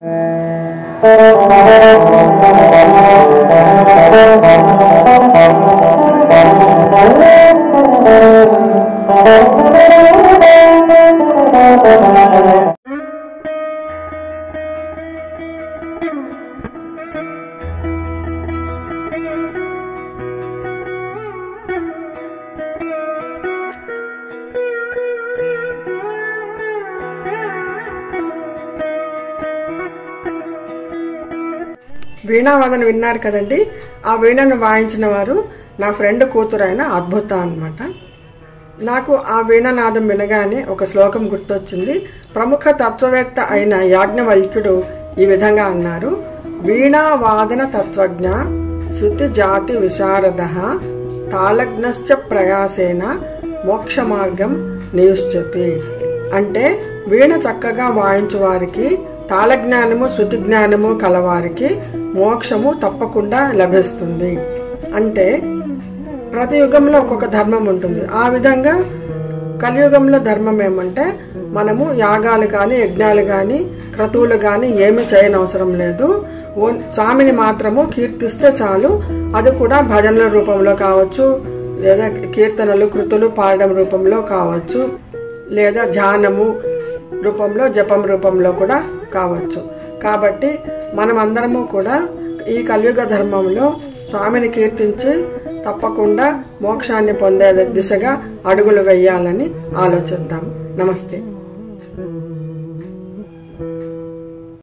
వీణావాదన విన్నారు కదండి ఆ వీణను వాయించిన వారు నా ఫ్రెండ్ కూతురు అయిన అద్భుత అన్నమాట నాకు ఆ వీణానాదం వినగానే ఒక శ్లోకం గుర్తొచ్చింది ప్రముఖ తత్వవేత్త అయిన యాజ్ఞవల్క్యుడు ఈ విధంగా అన్నారు వీణావాదన తత్వజ్ఞ శృతి జాతి విశారద తాళగ్నశ్చ ప్రయాసేన మోక్ష మార్గం నియుష్యతి అంటే వీణ చక్కగా వాయించు వారికి తాళజ్ఞానము శృతి జ్ఞానము కలవారికి మోక్షము తప్పకుండా లభిస్తుంది అంటే ప్రతి యుగంలో ఒక్కొక్క ధర్మం ఉంటుంది ఆ విధంగా కలియుగంలో ధర్మం ఏమంటే మనము యాగాలు కానీ యజ్ఞాలు కానీ క్రతువులు కానీ ఏమి చేయనవసరం లేదు ఓ- స్వామిని మాత్రము కీర్తిస్తే చాలు అది కూడా భజనల రూపంలో కావచ్చు లేదా కీర్తనలు కృతులు పాడడం రూపంలో కావచ్చు లేదా ధ్యానము రూపంలో జపం రూపంలో కూడా కావచ్చు కాబట్టి మనం అందరము కూడా ఈ కలియుగ ధర్మంలో స్వామిని కీర్తించి తప్పకుండా మోక్షాన్ని పొందే దిశగా అడుగులు వేయాలని ఆలోచిద్దాం నమస్తే